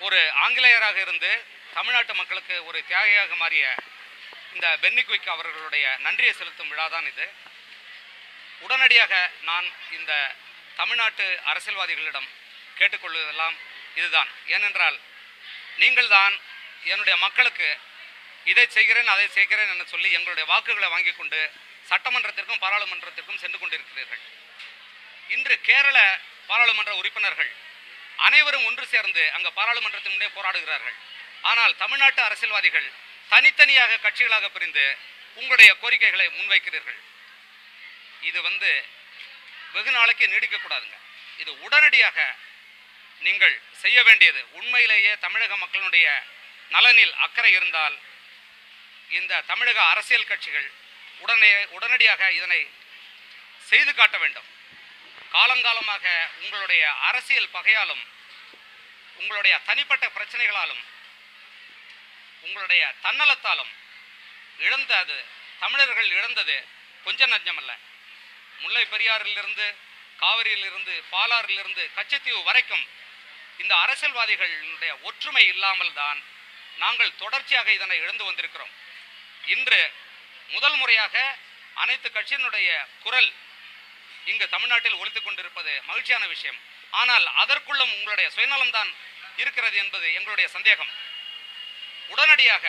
ஒரு ஆங்கிலேயராக இருந்து தமிழ்நாட்டு மக்களுக்கு ஒரு தியாகியாக மாறிய இந்த பென்னி குயிக் அவர்களுடைய நன்றியை செலுத்தும் விழாதான் இது உடனடியாக நான் இந்த தமிழ்நாட்டு அரசியல்வாதிகளிடம் கேட்டுக்கொள்வதெல்லாம் இதுதான் ஏனென்றால் நீங்கள்தான் என்னுடைய மக்களுக்கு இதை செய்கிறேன் அதை செய்கிறேன் என்று சொல்லி எங்களுடைய வாக்குகளை வாங்கி கொண்டு சட்டமன்றத்திற்கும் பாராளுமன்றத்திற்கும் சென்று கொண்டிருக்கிறீர்கள் இன்று கேரள பாராளுமன்ற உறுப்பினர்கள் அனைவரும் ஒன்று சேர்ந்து அங்க பாராளுமன்றத்தின் முன்னே போராடுகிறார்கள் ஆனால் தமிழ்நாட்டு அரசியல்வாதிகள் தனித்தனியாக கட்சிகளாக பிரிந்து உங்களுடைய கோரிக்கைகளை முன்வைக்கிறீர்கள் இது வந்து வெகு நாளைக்கு நீடிக்கக்கூடாதுங்க இது உடனடியாக நீங்கள் செய்ய வேண்டியது உண்மையிலேயே தமிழக மக்களுடைய நலனில் அக்கறை இருந்தால் இந்த தமிழக அரசியல் கட்சிகள் உடனே உடனடியாக இதனை செய்து காட்ட வேண்டும் காலங்காலமாக உங்களுடைய அரசியல் பகையாலும் உங்களுடைய தனிப்பட்ட பிரச்சனைகளாலும் உங்களுடைய தன்னலத்தாலும் இழந்த அது தமிழர்கள் இழந்தது கொஞ்ச நஞ்சமல்ல முல்லை பெரியாறிலிருந்து காவிரியிலிருந்து பாலாறிலிருந்து கச்சத்தீவு வரைக்கும் இந்த அரசியல்வாதிகளுடைய ஒற்றுமை இல்லாமல் தான் நாங்கள் தொடர்ச்சியாக இதனை இழந்து வந்திருக்கிறோம் இன்று முதல் முறையாக அனைத்து கட்சியினுடைய குரல் இங்கு தமிழ்நாட்டில் ஒலித்துக் கொண்டிருப்பது மகிழ்ச்சியான விஷயம் ஆனால் அதற்குள்ளும் உங்களுடைய சுயநலம்தான் இருக்கிறது என்பது எங்களுடைய சந்தேகம் உடனடியாக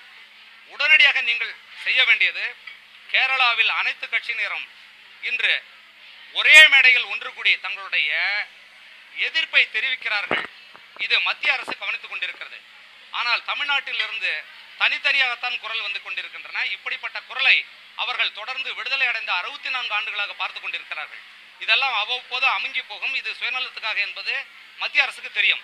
உடனடியாக நீங்கள் செய்ய வேண்டியது கேரளாவில் அனைத்து கட்சியினரும் இன்று ஒரே மேடையில் ஒன்று கூடி தங்களுடைய எதிர்ப்பை தெரிவிக்கிறார்கள் இது மத்திய அரசு கவனித்துக் கொண்டிருக்கிறது ஆனால் தமிழ்நாட்டில் இருந்து தனித்தனியாகத்தான் குரல் வந்து கொண்டிருக்கின்றன இப்படிப்பட்ட குரலை அவர்கள் தொடர்ந்து விடுதலை அடைந்த அறுபத்தி நான்கு ஆண்டுகளாக பார்த்து கொண்டிருக்கிறார்கள் இதெல்லாம் அவ்வப்போது அமுங்கி போகும் இது சுயநலத்துக்காக என்பது மத்திய அரசுக்கு தெரியும்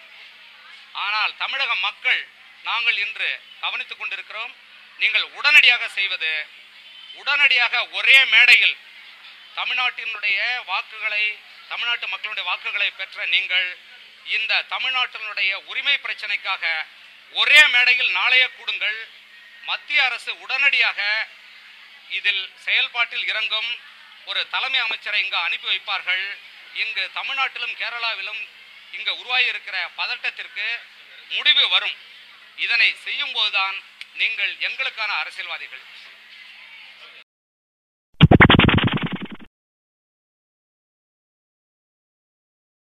ஆனால் தமிழக மக்கள் நாங்கள் இன்று கவனித்துக் கொண்டிருக்கிறோம் நீங்கள் உடனடியாக செய்வது உடனடியாக ஒரே மேடையில் தமிழ்நாட்டினுடைய வாக்குகளை தமிழ்நாட்டு மக்களுடைய வாக்குகளை பெற்ற நீங்கள் இந்த தமிழ்நாட்டினுடைய உரிமை பிரச்சனைக்காக ஒரே மேடையில் நாளைய கூடுங்கள் மத்திய அரசு உடனடியாக இதில் செயல்பாட்டில் இறங்கும் ஒரு தலைமை அமைச்சரை இங்கு அனுப்பி வைப்பார்கள் இங்கு தமிழ்நாட்டிலும் கேரளாவிலும் இங்கு உருவாகி இருக்கிற பதட்டத்திற்கு முடிவு வரும் இதனை செய்யும் போதுதான் நீங்கள் எங்களுக்கான அரசியல்வாதிகள்